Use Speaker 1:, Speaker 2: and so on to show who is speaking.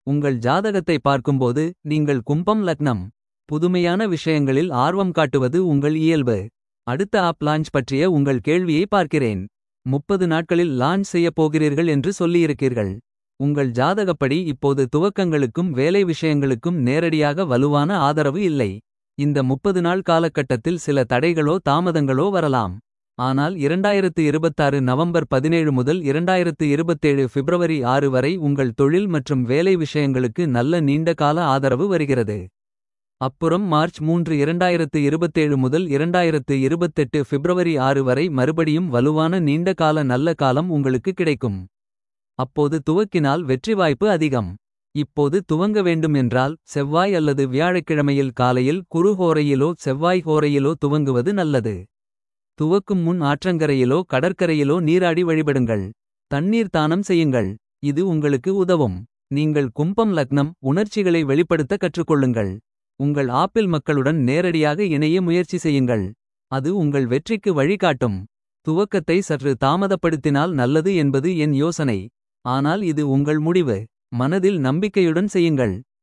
Speaker 1: உங்கள் ஜாதகத்தை பார்க்கும்போது நீங்கள் கும்பம் லக்னம். புதுமையான விஷயங்களில் ஆர்வம் காட்டுவது உங்கள் இயல்பு. அடுத்த ஆப் லான்ச் பற்றிய உங்கள் கேள்வியை பார்க்கிறேன். முப்பது நாட்களில் லான்ச் செய்யப் போகிறீர்கள் என்று சொல்லியிருக்கீர்கள். உங்கள் ஜாதகப்படி இப்போது துவக்கங்களுக்கும் வேலை விஷயங்களுக்கும் நேரடியாக வலுவான ஆதரவு இல்லை. இந்த முப்பது நாள் காலகட்டத்தில் சில தடைகளோ தாமதங்களோ வரலாம். ஆனால் 2026 நவம்பர் 17 முதல் 2027 பிப்ரவரி 6 வரை உங்கள் தொழில் மற்றும் வேலை விஷயங்களுக்கு நல்ல நீண்ட கால ஆதரவு வருகிறது. அப்புறம் மார்ச் 3 2027 முதல் 2028 பிப்ரவரி 6 வரை மறுபடியும் வலுவான நீண்ட கால நல்ல காலம் உங்களுக்கு கிடைக்கும். அப்போது துவக்கினால் வெற்றி வாய்ப்பு அதிகம். இப்போது துவங்க வேண்டும் என்றால் செவ்வாய் அல்லது வியாழக்கிழமையில் காலையில் குரு ஹோரையிலோ செவ்வாய் ஹோரையிலோ துவங்குவது நல்லது. துவக்கும் முன் ஆற்றங்கரையிலோ கடற்கரையிலோ நீராடி வழிபடுங்கள். தண்ணீர் தானம் செய்யுங்கள். இது உங்களுக்கு உதவும். நீங்கள் கும்பம் லக்னம் உணர்ச்சிகளை வெளிப்படுத்த கற்றுக்கொள்ளுங்கள். உங்கள் ஆப்பிள் மக்களுடன் நேரடியாக இணைய முயற்சி செய்யுங்கள். அது உங்கள் வெற்றிக்கு வழிகாட்டும். துவக்கத்தை சற்று தாமதப்படுத்தினால் நல்லது என்பது என் யோசனை. ஆனால் இது உங்கள் முடிவு. மனதில் நம்பிக்கையுடன் செய்யுங்கள்.